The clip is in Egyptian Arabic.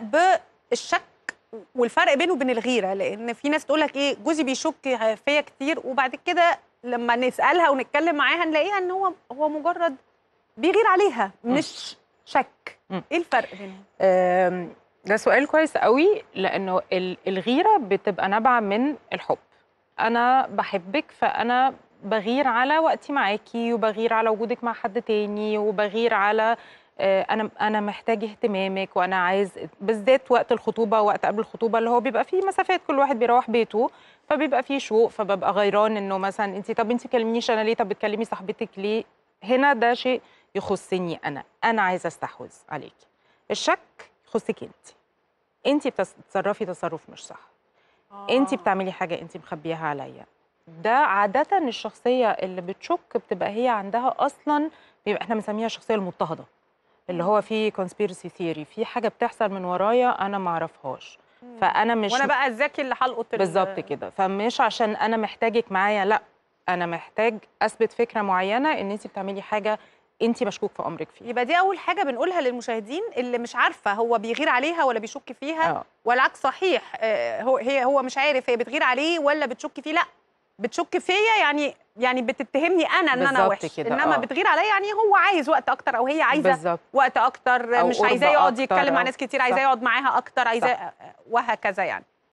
بالشك والفرق بينه وبين الغيره لان في ناس تقول لك ايه جوزي بيشك فيا كتير وبعد كده لما نسالها ونتكلم معاها نلاقيها ان هو هو مجرد بيغير عليها مش شك مم. ايه الفرق بينهم آم، ده سؤال كويس قوي لانه ال- الغيره بتبقى نابعه من الحب انا بحبك فانا بغير على وقتي معاكي وبغير على وجودك مع حد تاني وبغير على آه، انا انا محتاج اهتمامك وانا عايز بالذات وقت الخطوبه وقت قبل الخطوبه اللي هو بيبقى فيه مسافات كل واحد بيروح بيته فبيبقى فيه شوق فببقى غيران انه مثلا انت طب انت كلمنيش انا ليه طب بتكلمي صاحبتك ليه هنا ده شيء يخصني انا انا عايزه استحوذ عليكي الشك يخصك انت انت بتتصرفي تصرف مش صح انت بتعملي حاجه انت مخبيها عليا ده عاده الشخصيه اللي بتشك بتبقى هي عندها اصلا بيبقى احنا بنسميها الشخصيه المضطهده اللي هو في كونسبيرسي ثيوري في حاجه بتحصل من ورايا انا ما اعرفهاش فانا مش وانا بقى الذكي اللي هلقط ال- بالظبط كده فمش عشان انا محتاجك معايا لا انا محتاج اثبت فكره معينه ان انت بتعملي حاجه انت مشكوك في امرك فيها يبقى دي اول حاجه بنقولها للمشاهدين اللي مش عارفه هو بيغير عليها ولا بيشك فيها اه والعكس صحيح آه، هو هي هو مش عارف هي بتغير عليه ولا بتشك فيه لا بتشك فيا يعني يعني بتتهمني انا ان انا بالظبط وحش كده، انما آه. بتغير عليا يعني هو عايز وقت اكتر او هي عايزه بالظبط وقت اكتر أو مش قرب عايزاه يقعد أكتر، يتكلم مع آه. ناس كتير عايزاه صح. يقعد معاها اكتر عايزاه وهكذا يعني